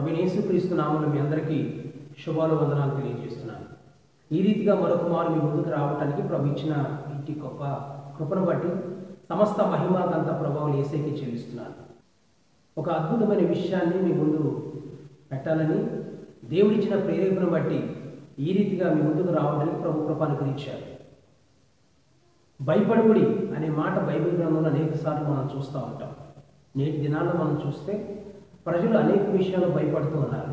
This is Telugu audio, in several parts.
ప్రభు యేసుక్రీస్తు నామములు మీ అందరికీ శుభాలు వందనాలు తెలియజేస్తున్నాను ఈ రీతిగా మరొక మారు మీ ముందుకు రావడానికి ప్రభు ఇచ్చిన ఇంటి గొప్ప కృపను బట్టి సమస్త మహిమాకంత ప్రభావం ఏసైకి చెల్లిస్తున్నాను ఒక అద్భుతమైన విషయాన్ని మీ ముందు పెట్టాలని దేవుడిచ్చిన ప్రేరేపణ బట్టి ఈ రీతిగా మీ ముందుకు రావడానికి ప్రభు కృప అనుగ్రహించారు భయపడకుడి అనే మాట బైబిల్ గ్రంథంలో అనేక సార్లు మనం చూస్తూ ఉంటాం నేటి దినాల్లో మనం చూస్తే ప్రజలు అనేక విషయాలు భయపడుతూ ఉన్నారు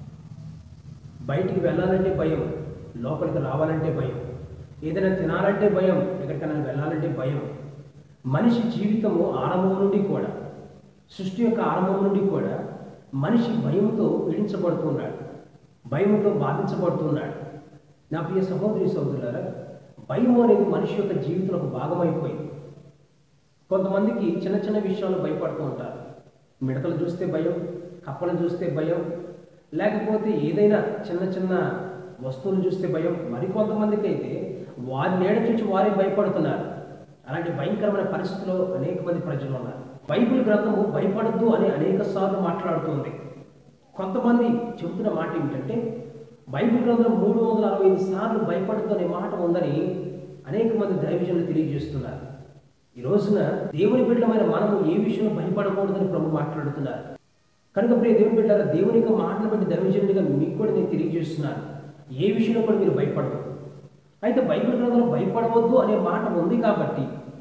బయటికి వెళ్ళాలంటే భయం లోపలికి రావాలంటే భయం ఏదైనా తినాలంటే భయం ఎక్కడికైనా వెళ్ళాలంటే భయం మనిషి జీవితము ఆరంభం నుండి కూడా సృష్టి యొక్క ఆరంభం నుండి కూడా మనిషి భయంతో పీడించబడుతున్నాడు భయంతో బాధించబడుతున్నాడు నా ప్రియ సహోదరి సహోదరులారా భయం అనేది మనిషి యొక్క జీవితంలో ఒక భాగమైపోయింది కొంతమందికి చిన్న చిన్న విషయాలు భయపడుతూ ఉంటారు మిడతలు చూస్తే భయం కప్పలను చూస్తే భయం లేకపోతే ఏదైనా చిన్న చిన్న వస్తువులు చూస్తే భయం మరికొంతమందికి అయితే వారి నీడ చూసి వారే భయపడుతున్నారు అలాంటి భయంకరమైన పరిస్థితుల్లో అనేక మంది ప్రజలు ఉన్నారు బైబిల్ గ్రంథము భయపడద్దు అని అనేక సార్లు మాట్లాడుతుంది కొంతమంది చెబుతున్న మాట ఏమిటంటే బైబిల్ గ్రంథం మూడు వందల అరవై ఐదు సార్లు భయపడద్దు అనే మాట ఉందని అనేక మంది దైవజనులు తెలియజేస్తున్నారు ఈ రోజున దేవుని బిడ్డలమైన మనము ఏ విషయంలో భయపడకూడదని ప్రభు మాట్లాడుతున్నారు కనుక ప్రియ దేవుని బిడ్డారా దేవుని యొక్క మాటలు బట్టి దైవజనుడిగా మీకు కూడా నేను తెలియజేస్తున్నాను ఏ విషయంలో కూడా మీరు భయపడదు అయితే బైబిల్ గ్రంథంలో భయపడవద్దు అనే మాట ఉంది కాబట్టి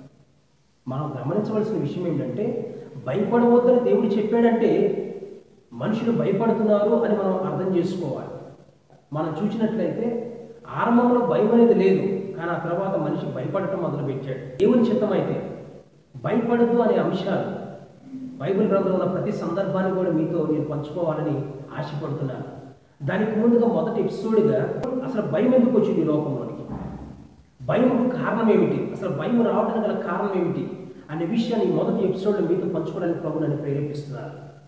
మనం గమనించవలసిన విషయం ఏంటంటే భయపడవద్దని దేవుడు చెప్పాడంటే మనుషులు భయపడుతున్నారు అని మనం అర్థం చేసుకోవాలి మనం చూసినట్లయితే ఆరంభంలో భయం అనేది లేదు కానీ ఆ తర్వాత మనిషి భయపడటం మొదలుపెట్టాడు దేవుని చిత్తమైతే భయపడద్దు అనే అంశాలు బైబిల్ గ్రంథంలో ఉన్న ప్రతి సందర్భాన్ని కూడా మీతో నేను పంచుకోవాలని ఆశపడుతున్నాను దానికి ముందుగా మొదటి ఎపిసోడ్గా అసలు భయం ఎందుకు వచ్చింది ఈ లోకంలోనికి భయం కారణం ఏమిటి అసలు భయం రావడానికి గల కారణం ఏమిటి అనే విషయాన్ని ఈ మొదటి ఎపిసోడ్లో మీతో పంచుకోవడానికి ప్రభు నన్ను ప్రేరేపిస్తున్నారు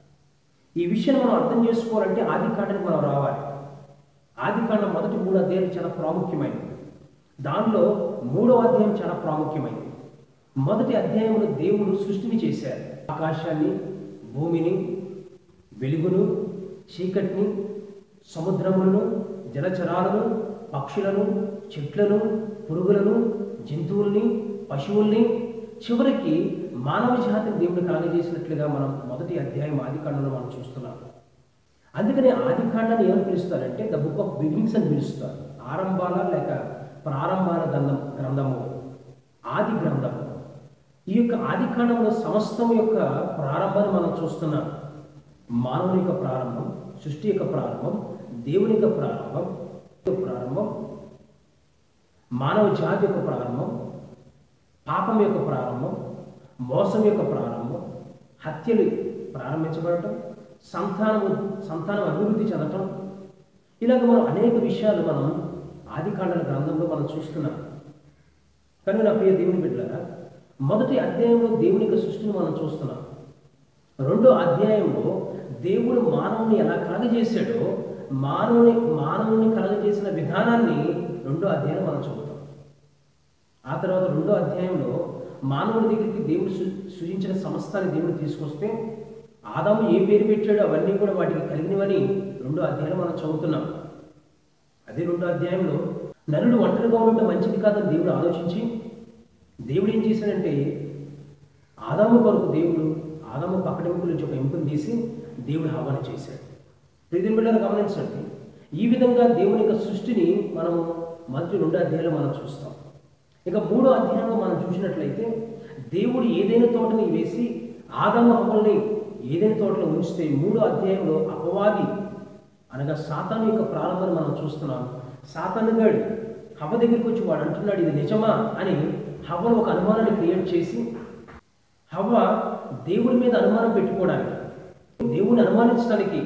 ఈ విషయాన్ని మనం అర్థం చేసుకోవాలంటే ఆది కాండానికి మనం రావాలి ఆది కాండం మొదటి మూడు అధ్యాయాలు చాలా ప్రాముఖ్యమైనవి దానిలో మూడవ అధ్యాయం చాలా ప్రాముఖ్యమైనది మొదటి అధ్యాయంలో దేవుడు సృష్టిని చేశారు ఆకాశాన్ని భూమిని వెలుగును చీకటిని సముద్రములను జలచరాలను పక్షులను చెట్లను పురుగులను జంతువుల్ని పశువుల్ని చివరికి మానవ జాతిని దేవుడు కలగజేసినట్లుగా మనం మొదటి అధ్యాయం ఆది కాండంలో మనం చూస్తున్నాం అందుకని ఆది కాండాన్ని ఏమని పిలుస్తారంటే ద బుక్ ఆఫ్ బిగినింగ్స్ అని పిలుస్తారు ఆరంభాల లేక ప్రారంభాల గ్రంథం గ్రంథము ఆది గ్రంథము ఈ యొక్క ఆది కాండంలో సమస్తం యొక్క ప్రారంభాన్ని మనం చూస్తున్నాం మానవుని యొక్క ప్రారంభం సృష్టి యొక్క ప్రారంభం దేవుని యొక్క ప్రారంభం ప్రారంభం మానవ జాతి యొక్క ప్రారంభం పాపం యొక్క ప్రారంభం మోసం యొక్క ప్రారంభం హత్యలు ప్రారంభించబడటం సంతానము సంతానం అభివృద్ధి చెందటం ఇలాగ మనం అనేక విషయాలు మనం ఆదికాండల గ్రంథంలో మనం చూస్తున్నాం కనుక నా ప్రియ దేవుని బిడ్డలారా మొదటి అధ్యాయంలో దేవుని యొక్క సృష్టిని మనం చూస్తున్నాం రెండో అధ్యాయంలో దేవుడు మానవుని ఎలా కలగజేశాడో మానవుని మానవుని కలగజేసిన విధానాన్ని రెండో అధ్యాయం మనం చదువుతాం ఆ తర్వాత రెండో అధ్యాయంలో మానవుడి దగ్గరికి దేవుడు సృ- సృజించిన సమస్తాన్ని దేవుడు తీసుకొస్తే ఆదాము ఏ పేరు పెట్టాడో అవన్నీ కూడా వాటికి కలిగినవని రెండో అధ్యాయం మనం చదువుతున్నాం అదే రెండో అధ్యాయంలో నరుడు ఒంటరిగా ఉండటం మంచిది కాదని దేవుడు ఆలోచించి దేవుడు ఏం చేశాడంటే ఆదాము కొరకు దేవుడు ఆదాము పక్కడెముక నుంచి ఒక ఎంపుని తీసి దేవుడు హవాని చేశాడు ప్రతి బిడ్డలు గమనించండి ఈ విధంగా దేవుని యొక్క సృష్టిని మనము మొదటి రెండు అధ్యాయంలో మనం చూస్తాం ఇక మూడో అధ్యాయంలో మనం చూసినట్లయితే దేవుడు ఏదైనా తోటని వేసి ఆదాము హవల్ని ఏదైనా తోటలో ఉంచితే మూడో అధ్యాయంలో అపవాది అనగా సాతాను యొక్క ప్రారంభాన్ని మనం చూస్తున్నాం సాతాను గాడు హవ దగ్గరికి వచ్చి వాడు అంటున్నాడు ఇది నిజమా అని హవ్వను ఒక అనుమానాన్ని క్రియేట్ చేసి హవ్వ దేవుడి మీద అనుమానం పెట్టుకోవడానికి దేవుని అనుమానించడానికి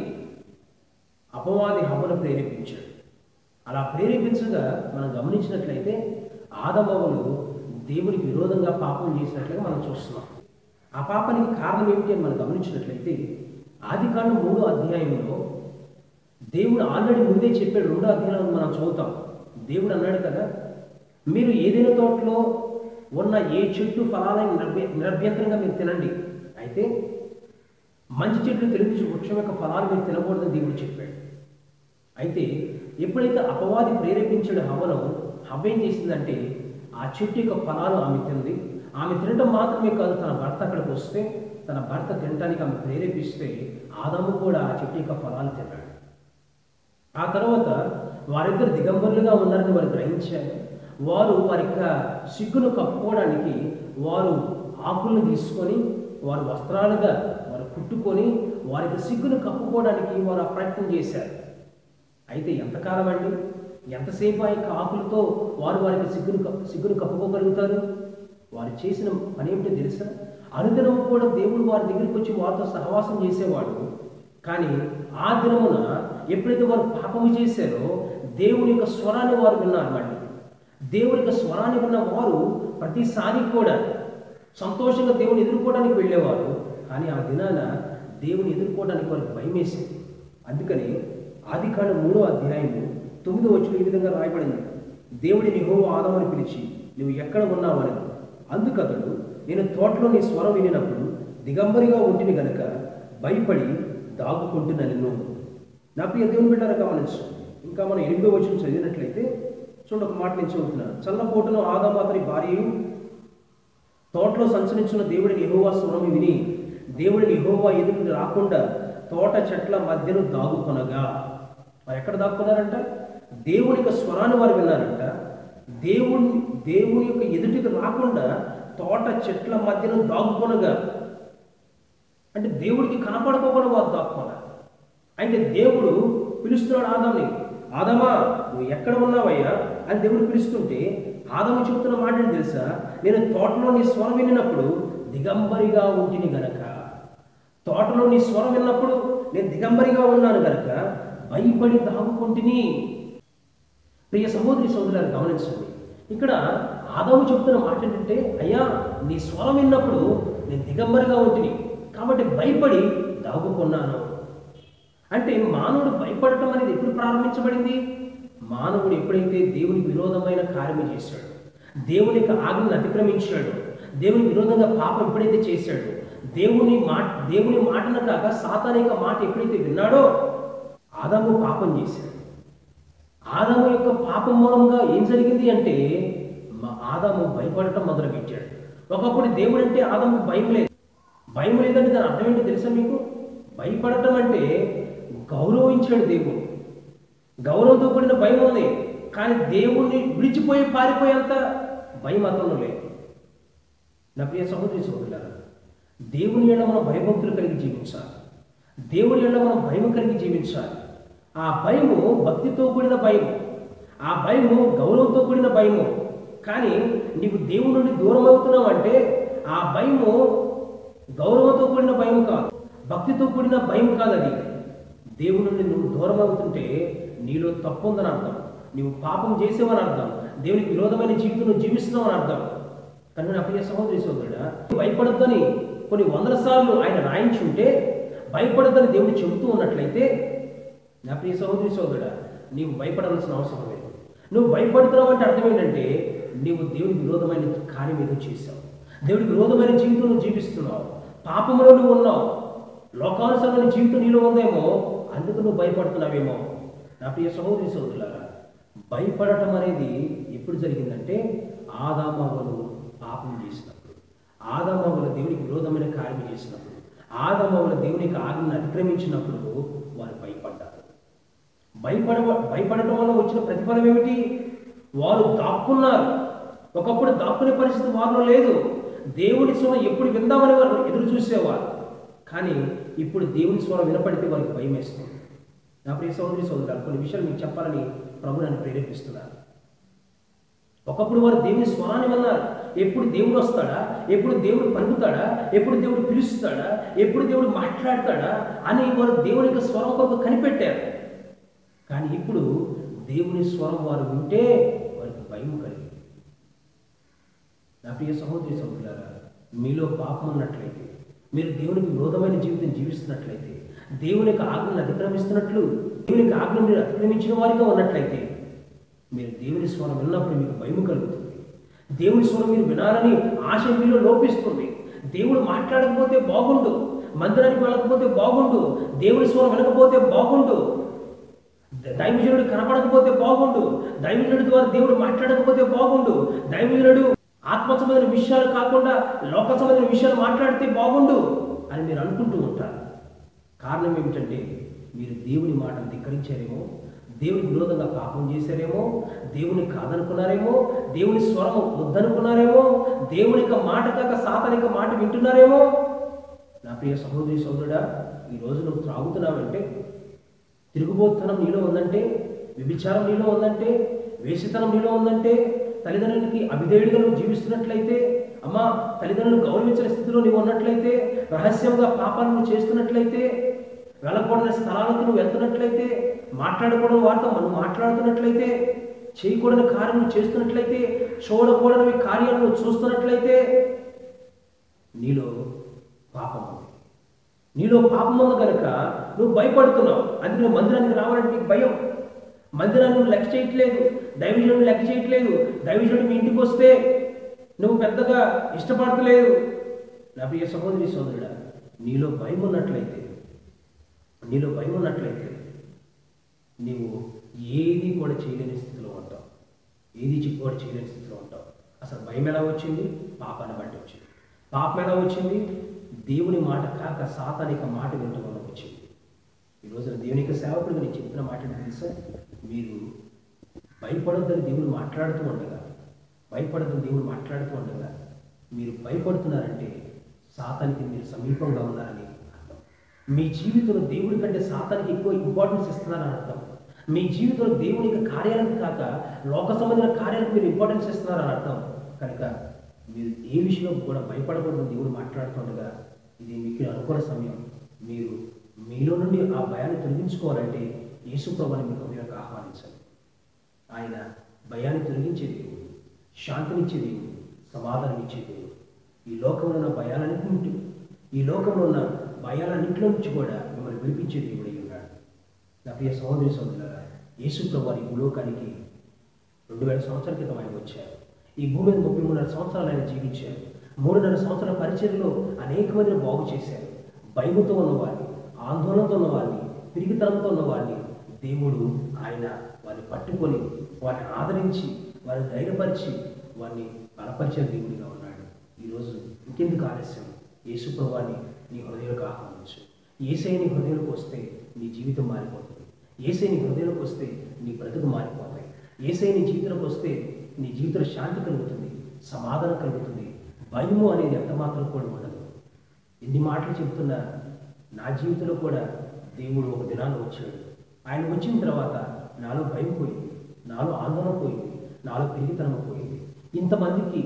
అపవాది హవ్వను ప్రేరేపించాడు అలా ప్రేరేపించగా మనం గమనించినట్లయితే ఆదమవులు దేవునికి విరోధంగా పాపం చేసినట్లుగా మనం చూస్తున్నాం ఆ పాపానికి కారణం ఏమిటి అని మనం గమనించినట్లయితే ఆది కాండం మూడో అధ్యాయంలో దేవుడు ఆల్రెడీ ముందే చెప్పాడు రెండో అధ్యాయంలో మనం చదువుతాం దేవుడు అన్నాడు కదా మీరు ఏదైనా తోటలో ఉన్న ఏ చెట్టు ఫలాలని నిరభ్య నిరభ్యంతరంగా మీరు తినండి అయితే మంచి చెట్లు తెలిపించి వృక్షం యొక్క ఫలాలు మీరు తినకూడదని దేవుడు చెప్పాడు అయితే ఎప్పుడైతే అపవాది ప్రేరేపించాడు హవను హవ ఏం చేసిందంటే ఆ చెట్టు యొక్క ఫలాలు ఆమె తింది ఆమె తినడం మాత్రమే కాదు తన భర్త అక్కడికి వస్తే తన భర్త తినడానికి ఆమె ప్రేరేపిస్తే ఆదాము కూడా ఆ చెట్టు యొక్క ఫలాలు తిన్నాడు ఆ తర్వాత వారిద్దరు దిగంబరులుగా ఉన్నారని వారు గ్రహించారు వారు వారి యొక్క సిగ్గును కప్పుకోవడానికి వారు ఆకులను తీసుకొని వారు వస్త్రాలుగా వారు కుట్టుకొని వారికి సిగ్గును కప్పుకోవడానికి వారు ఆ ప్రయత్నం చేశారు అయితే ఎంతకాలం అండి ఎంతసేపు ఆ యొక్క ఆకులతో వారు వారికి సిగ్గును కప్పు సిగ్గును కప్పుకోగలుగుతారు వారు చేసిన పని ఏమిటో తెలుసా అనుదినం కూడా దేవుడు వారి దగ్గరికి వచ్చి వారితో సహవాసం చేసేవాడు కానీ ఆ దినమున ఎప్పుడైతే వారు పాపము చేశారో దేవుని యొక్క స్వరాన్ని వారు విన్నారు మళ్ళీ దేవుని యొక్క స్వరాన్ని విన్న వారు ప్రతిసారి కూడా సంతోషంగా దేవుని ఎదుర్కోవడానికి వెళ్ళేవారు కానీ ఆ దినాన దేవుని ఎదుర్కోవడానికి వారికి భయం వేసింది అందుకని ఆది కాండ మూడో అధ్యాయము తొమ్మిదో వచ్చిన ఈ విధంగా రాయబడింది దేవుడి నిహో ఆదమని పిలిచి నువ్వు ఎక్కడ ఉన్నావని అందుకతడు నేను తోటలో నీ స్వరం వినినప్పుడు దిగంబరిగా ఉంటిని గనుక భయపడి దాగుకుంటున్న నిన్ను నా ప్రియ దేవుని బిడ్డారా గమనించు ఇంకా మనం ఎనిమిదో వచ్చిన చదివినట్లయితే చూడండి ఒక మాట నేను చదువుతున్నాను చల్లపోటును ఆదాము అతని భార్యయు తోటలో సంచరించిన దేవుడిని యెహోవా స్వరం విని దేవుడిని యెహోవా ఎదుటికి రాకుండా తోట చెట్ల మధ్యను దాగుకొనగా వారు ఎక్కడ దాక్కున్నారంట దేవుని యొక్క స్వరాన్ని వారు విన్నారంట దేవుని దేవుని యొక్క ఎదుటికి రాకుండా తోట చెట్ల మధ్యను దాగుకొనగా అంటే దేవుడికి కనపడుకోకుండా వారు దాక్కున్నారు అంటే దేవుడు పిలుస్తున్నాడు ఆదాంని ఆదమా నువ్వు ఎక్కడ ఉన్నావయ్యా అని దేవుడు పిలుస్తుంటే ఆదము చెప్తున్న మాట ఏంటి తెలుసా నేను తోటలో నీ స్వరం వినినప్పుడు దిగంబరిగా ఉంటిని గనక తోటలో నీ స్వరం విన్నప్పుడు నేను దిగంబరిగా ఉన్నాను గనక భయపడి దాగుకుంటుని ప్రియ సహోదరి సోదరులను గమనించండి ఇక్కడ ఆదాము చెప్తున్న మాట ఏంటంటే అయ్యా నీ స్వరం విన్నప్పుడు నేను దిగంబరిగా ఉంటుంది కాబట్టి భయపడి దాగుకున్నాను అంటే మానవుడు భయపడటం అనేది ఎప్పుడు ప్రారంభించబడింది మానవుడు ఎప్పుడైతే దేవునికి విరోధమైన కార్యము చేశాడు దేవుని యొక్క ఆజ్ఞను అతిక్రమించాడు దేవుని విరోధంగా పాపం ఎప్పుడైతే చేశాడు దేవుని మాట దేవుని మాటను కాక సాతాన్ యొక్క మాట ఎప్పుడైతే విన్నాడో ఆదాము పాపం చేశాడు ఆదాము యొక్క పాపం మూలంగా ఏం జరిగింది అంటే మా ఆదాము భయపడటం మొదలుపెట్టాడు ఒకప్పుడు దేవుడు అంటే ఆదాము భయం లేదు భయం లేదంటే దాని అర్థం ఏంటి తెలుసా మీకు భయపడటం అంటే గౌరవించాడు దేవుడు గౌరవంతో కూడిన భయం ఉంది కానీ దేవుణ్ణి విడిచిపోయి పారిపోయేంత భయం అతను లేదు నా ప్రియ సహోదరి సహోదరులారా దేవుని ఎడ మనం భయభక్తులు కలిగి జీవించాలి దేవుని ఎడ మనం భయం కలిగి జీవించాలి ఆ భయము భక్తితో కూడిన భయము ఆ భయము గౌరవంతో కూడిన భయము కానీ నీవు దేవుడి నుండి దూరం అవుతున్నావు అంటే ఆ భయము గౌరవంతో కూడిన భయం కాదు భక్తితో కూడిన భయం కాదు అది దేవుడి నుండి నువ్వు దూరం అవుతుంటే నీలో తప్పు ఉందని అర్థం నీవు పాపం చేసేవని అర్థం దేవునికి విరోధమైన జీవితం నువ్వు జీవిస్తున్నావు అని అర్థం కనుక నా ప్రియ సహోదరి సోదరుడా భయపడొద్దని కొన్ని వందల సార్లు ఆయన రాయించుంటే భయపడొద్దని దేవుడు చెబుతూ ఉన్నట్లయితే నా ప్రియ సహోదరి సోదరుడా నీవు భయపడాల్సిన అవసరం లేదు నువ్వు భయపడుతున్నావు అంటే అర్థం ఏంటంటే నీవు దేవునికి విరోధమైన కార్యం ఏదో చేశావు దేవుడికి విరోధమైన జీవితం నువ్వు జీవిస్తున్నావు పాపంలో నువ్వు ఉన్నావు లోకానుసరమైన జీవితం నీలో ఉందేమో అందుకు నువ్వు భయపడుతున్నావేమో నా ప్రియ సహోదరి సోదరులారా భయపడటం అనేది ఎప్పుడు జరిగిందంటే ఆదామవలు పాపం చేసినప్పుడు ఆదామవలు దేవునికి విరోధమైన కార్యం చేసినప్పుడు ఆదామవలు దేవునికి ఆజ్ఞను అతిక్రమించినప్పుడు వారు భయపడ్డారు భయపడ భయపడటం వల్ల వచ్చిన ప్రతిఫలం ఏమిటి వారు దాక్కున్నారు ఒకప్పుడు దాక్కునే పరిస్థితి వారిలో లేదు దేవుని స్వరం ఎప్పుడు విందామని వారు ఎదురు చూసేవారు కానీ ఇప్పుడు దేవుని స్వరం వినపడితే వారికి భయం వేస్తుంది నా ప్రియ సోదరి సోదరులు కొన్ని విషయాలు మీకు చెప్పాలని ప్రభు నన్ను ప్రేరేపిస్తున్నారు ఒకప్పుడు వారు దేవుని స్వరాన్ని విన్నారు ఎప్పుడు దేవుడు వస్తాడా ఎప్పుడు దేవుడు పలుకుతాడా ఎప్పుడు దేవుడు పిలుస్తాడా ఎప్పుడు దేవుడు మాట్లాడతాడా అని వారు దేవుని యొక్క స్వరం కొరకు కనిపెట్టారు కానీ ఇప్పుడు దేవుని స్వరం వారు వింటే వారికి భయం కలిగింది నా ప్రియ సహోదరి సహోదరులారా మీలో పాపం ఉన్నట్లయితే మీరు దేవునికి విరోధమైన జీవితం జీవిస్తున్నట్లయితే దేవుని యొక్క ఆజ్ఞను అతిక్రమిస్తున్నట్లు దేవుని యొక్క ఆజ్ఞను మీరు అతిక్రమించిన వారిగా ఉన్నట్లయితే మీరు దేవుని స్వరం విన్నప్పుడు మీకు భయం కలుగుతుంది దేవుని స్వరం మీరు వినాలని ఆశ మీలో లోపిస్తుంది దేవుడు మాట్లాడకపోతే బాగుండు మందిరానికి వెళ్ళకపోతే బాగుండు దేవుని స్వరం వినకపోతే బాగుండు దైవజనుడు కనపడకపోతే బాగుండు దైవజనుడి ద్వారా దేవుడు మాట్లాడకపోతే బాగుండు దైవజనుడు ఆత్మ సంబంధమైన విషయాలు కాకుండా లోక సంబంధమైన విషయాలు మాట్లాడితే బాగుండు అని మీరు అనుకుంటూ ఉంటారు కారణం ఏమిటంటే మీరు దేవుని మాటను ధిక్కరించారేమో దేవుని విరోధంగా పాపం చేశారేమో దేవుని కాదనుకున్నారేమో దేవుని స్వరం వద్దనుకున్నారేమో దేవుని యొక్క మాట కాక సాతనిక మాట వింటున్నారేమో నా ప్రియ సహోదరి సోదరుడా ఈ రోజు నువ్వు త్రాగుతున్నావంటే తిరుగుబోతనం నీలో ఉందంటే వ్యభిచారం నీలో ఉందంటే వేషతనం నీలో ఉందంటే తల్లిదండ్రులకి అభిధేయుడిగా నువ్వు జీవిస్తున్నట్లయితే అమ్మా తల్లిదండ్రులను గౌరవించిన స్థితిలో నువ్వు ఉన్నట్లయితే రహస్యంగా పాపాలను నువ్వు చేస్తున్నట్లయితే వెళ్ళకూడని స్థలాలకు నువ్వు వెళ్తున్నట్లయితే మాట్లాడకూడని వారితో మనం మాట్లాడుతున్నట్లయితే చేయకూడని కార్యం నువ్వు చేస్తున్నట్లయితే చూడకూడని కార్యాలు నువ్వు చూస్తున్నట్లయితే నీలో పాపం ఉంది నీలో పాపం ఉంది కనుక నువ్వు భయపడుతున్నావు అందుకే నువ్వు మందిరానికి రావాలంటే నీకు భయం మందిరాన్ని నువ్వు లెక్క చేయట్లేదు దైవజనుడు లెక్క చేయట్లేదు దైవజనుడు మీ ఇంటికి వస్తే నువ్వు పెద్దగా ఇష్టపడతలేదు నా ప్రియ సహోదరి సోదరుడా నీలో భయం ఉన్నట్లయితే నీలో భయం ఉన్నట్లయితే నీవు ఏది కూడా చేయలేని స్థితిలో ఉంటావు ఏది చెప్పి కూడా చేయలేని స్థితిలో ఉంటావు అసలు భయం ఎలా వచ్చింది పాపాన్ని బట్టి వచ్చింది పాపం ఎలా వచ్చింది దేవుని మాట కాక సాతానిక మాట వినటం వల్ల వచ్చింది ఈ రోజున దేవుని యొక్క సేవకుడిగా నేను చెప్తున్న మాట ఏంటో తెలుసా మీరు భయపడొద్దని దేవుడు మాట్లాడుతూ ఉండగా భయపడొద్దని దేవుడు మాట్లాడుతూ ఉండగా మీరు భయపడుతున్నారంటే సాతానికి మీరు సమీపంగా ఉన్నారని అర్థం మీ జీవితంలో దేవుడి కంటే సాతానికి ఎక్కువ ఇంపార్టెన్స్ ఇస్తున్నారని అర్థం మీ జీవితంలో దేవుని యొక్క కార్యాలకు కాక లోక సంబంధమైన కార్యాలకు మీరు ఇంపార్టెన్స్ ఇస్తున్నారని అర్థం కనుక మీరు ఏ విషయంలో కూడా భయపడకూడదు దేవుడు మాట్లాడుతుండగా ఇది మీకు అనుకూల సమయం మీరు మీలో నుండి ఆ భయాన్ని తొలగించుకోవాలంటే యేసు ప్రభుని మీ హృదయంలోకి ఆహ్వానించండి ఆయన భయాన్ని తొలగించే దేవుడు శాంతినిచ్చే దేవుడు సమాధానం ఇచ్చే దేవుడు ఈ లోకంలో ఉన్న భయాలన్నింటి ఈ లోకంలో ఉన్న భయాలన్నింటిలో నుంచి కూడా మిమ్మల్ని విడిపించే దేవుడై ఉన్నాడు నా ప్రియ సహోదరి సహోదరులారా యేసు ప్రభు ఈ భూలోకానికి రెండు వేల సంవత్సరాల క్రితం ఆయన వచ్చారు ఈ భూమి మీద ముప్పై మూడున్నర సంవత్సరాలు ఆయన జీవించారు మూడున్నర సంవత్సరాల పరిచయంలో అనేక మందిని బాగు చేశారు భయముతో ఉన్నవారిని ఆందోళనతో ఉన్నవారిని పిరిగితనంతో ఉన్నవారిని దేవుడు ఆయన వారిని పట్టుకొని వారిని ఆదరించి వారిని ధైర్యపరిచి వారిని బలపరిచే దేవుడిగా ఉన్నాడు ఈరోజు ఇంకెందుకు ఆలస్యం యేసు ప్రభువాన్ని నీ హృదయంలోకి ఆహ్వానించు ఏసై నీ హృదయంలోకి వస్తే నీ జీవితం మారిపోతుంది ఏసై నీ హృదయంలోకి వస్తే నీ బ్రతుకు మారిపోతాయి ఏసై నీ జీవితంలోకి వస్తే నీ జీవితంలో శాంతి కలుగుతుంది సమాధానం కలుగుతుంది భయము అనేది ఎంత మాత్రం కూడా ఉండదు ఎన్ని మాటలు చెప్తున్నా నా జీవితంలో కూడా దేవుడు ఒక దినాన్ని వచ్చాడు ఆయన వచ్చిన తర్వాత నాలో భయం పోయింది నాలో ఆందోళన పోయింది నాలో పెరిగితనం పోయింది ఇంతమందికి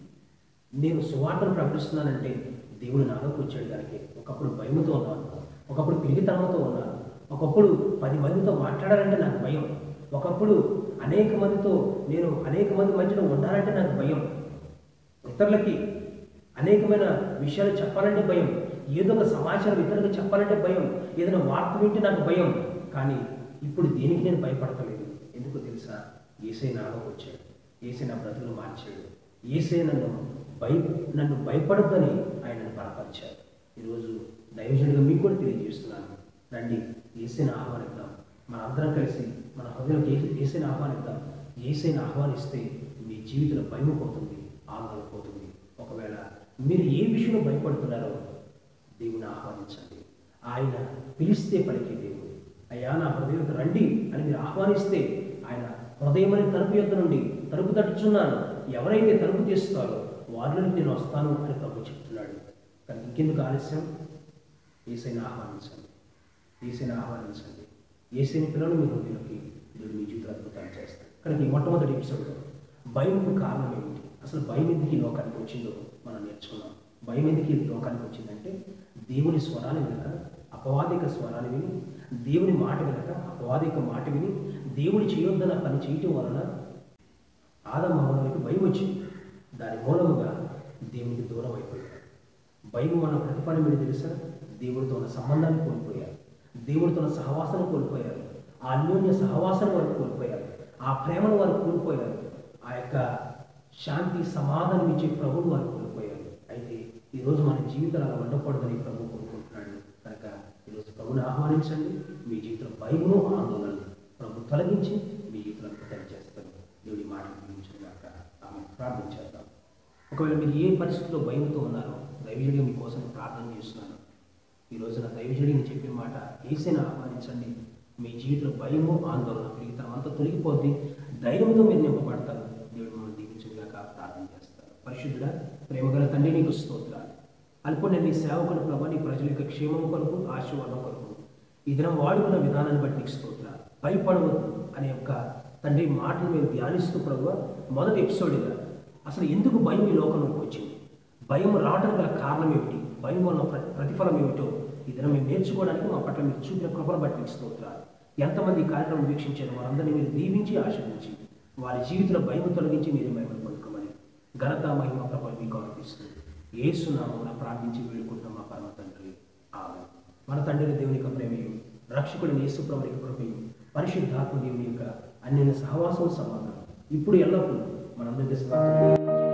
నేను సువార్తను ప్రకటిస్తున్నానంటే దేవుడు నాలోకి వచ్చాడు దానికి ఒకప్పుడు భయముతో ఉన్నాను ఒకప్పుడు పిరిగితనంతో ఉన్నాను ఒకప్పుడు పది మందితో మాట్లాడాలంటే నాకు భయం ఒకప్పుడు అనేక మందితో నేను అనేక మంది మధ్యలో ఉండాలంటే నాకు భయం ఇతరులకి అనేకమైన విషయాలు చెప్పాలంటే భయం ఏదో ఒక సమాచారం ఇతరులకు చెప్పాలంటే భయం ఏదైనా వార్త వింటే నాకు భయం కానీ ఇప్పుడు దేనికి నేను భయపడతలేదు ఎందుకో తెలుసా ఏసై నాలోకి వచ్చాడు ఏసై నా బ్రతుకులు మార్చాడు ఏసై నన్ను భయ నన్ను భయపడొద్దని ఆయన నన్ను బలపరిచాడు ఈరోజు దైవజనుడిగా మీకు కూడా తెలియజేస్తున్నాను రండి ఏసైని ఆహ్వానిద్దాం మన అందరం కలిసి మన హృదయంలో ఏసైని ఆహ్వానిద్దాం ఏసైని ఆహ్వానిస్తే మీ జీవితంలో భయం పోతుంది ఆందోళన పోతుంది ఒకవేళ మీరు ఏ విషయంలో భయపడుతున్నారో దేవుని ఆహ్వానించండి ఆయన పిలిస్తే పలికే దేవుడు అయ్యా నా హృదయం రండి అని మీరు ఆహ్వానిస్తే ఆయన హృదయం అనే తలుపు యొద్ద నుండి తలుపు తట్టుచున్నాను ఎవరైతే తలుపు తీస్తారో వారిలోకి నేను వస్తాను అని ప్రభు చెప్తున్నాడు కానీ ఇంకెందుకు ఆలస్యం ఏసైనా ఆహ్వానించండి ఏసైనా ఆహ్వానించండి ఏసైని పిల్లలు మీ హృదయంలోకి దేవుడు మీ జీవితం అద్భుతాలు చేస్తాడు కనుక ఈ మొట్టమొదటి ఎపిసోడ్లో భయంకు కారణం ఏమిటి అసలు భయం ఎందుకు ఈ లోకానికి వచ్చిందో మనం నేర్చుకున్నాం భయం ఎందుకు ఈ లోకానికి వచ్చిందంటే దేవుని స్వరాన్ని వినక అపవాదిక స్వరాన్ని విని దేవుని మాట వినక అపవాదిక మాట విని దేవుడు చేయొద్దన్న పని చేయటం వలన ఆదమ వైపు భయం వచ్చింది దాని మూలముగా దేవునికి దూరం అయిపోయారు భయం మన ప్రతిఫలం ఏంటి తెలుసా దేవుడితో ఉన్న సంబంధాన్ని కోల్పోయారు దేవుడితో ఉన్న సహవాసాన్ని కోల్పోయారు ఆ అన్యోన్య సహవాసాన్ని వారు కోల్పోయారు ఆ ప్రేమను వారు కోల్పోయారు ఆ యొక్క శాంతి సమాధానం ఇచ్చే ప్రభువును వారు కోల్పోయారు అయితే ఈరోజు మన జీవితాలు అలా ఉండకూడదని ప్రభు కోరుకుంటున్నాడు కనుక ఈరోజు ప్రభుని ఆహ్వానించండి మీ జీవితంలో భయమును ఆందోళనలు ప్రభు తొలగించి మీ జీవితంలో కృతజ్ఞత చేస్తారు దేవుడి మాటలు గురించిగాక ఆమె ప్రార్థన చేద్దాం ఒకవేళ మీరు ఏ పరిస్థితిలో భయంతో ఉన్నారో దైవజుడిగా మీకోసం ప్రార్థన చేస్తున్నాను ఈ రోజున దైవజుడిని చెప్పిన మాట ఏసైనా ఆహ్వానించండి మీ జీవితంలో భయము ఆందోళన పెరిగితనం అంతా తొలగిపోద్ది ధైర్యంతో మీరు నింపబడతారు దేవుడు మిమ్మల్ని దీవించుగాక ప్రార్థన చేస్తారు పరిశుద్ధుడా ప్రేమగల తండ్రి నీకు స్తోత్రాలు అల్ప నేను నీ సేవకుడు ప్రభా నీ ప్రజల యొక్క క్షేమం కొరకు ఆశీర్వాదం కొరకు ఈ దినం వాడుకున్న విధానాన్ని బట్టి నీకు స్తోత్రాలు భయపడవద్దు అనే యొక్క తండ్రి మాటలు మేము ధ్యానిస్తూ ప్రభు మొదటి ఎపిసోడ్గా అసలు ఎందుకు భయం ఈ లోకంలోకి వచ్చింది భయం రావడానికి గల కారణం ఏమిటి భయం వల్ల ప్ర- ప్రతిఫలం ఏమిటో ఈ దినం మేము నేర్చుకోవడానికి మా పట్ల మీరు చూపిన కృపను బట్టి మీకు స్తోత్రాలు ఎంతమంది ఈ కార్యక్రమం వీక్షించారు వారందరినీ మీరు దీవించి ఆశీర్వించి వారి జీవితంలో భయం తొలగించి మీరు మహిమను పొందుకోమని ఘనత మహిమ ప్రభలు మీకు అర్పిస్తుంది ఏసునామమున ప్రార్థించి వేడుకుంటున్న మా పరమ తండ్రి ఆమె మన తండ్రి దేవుని యొక్క ప్రేమయు రక్షకుడిని యేసు ప్రభుని యొక్క కృపయు పరిశుద్ధాత్మ దేవుని యొక్క అన్య సహవాసం సమాధానం ఇప్పుడు ఎల్లప్పుడూ మనందరి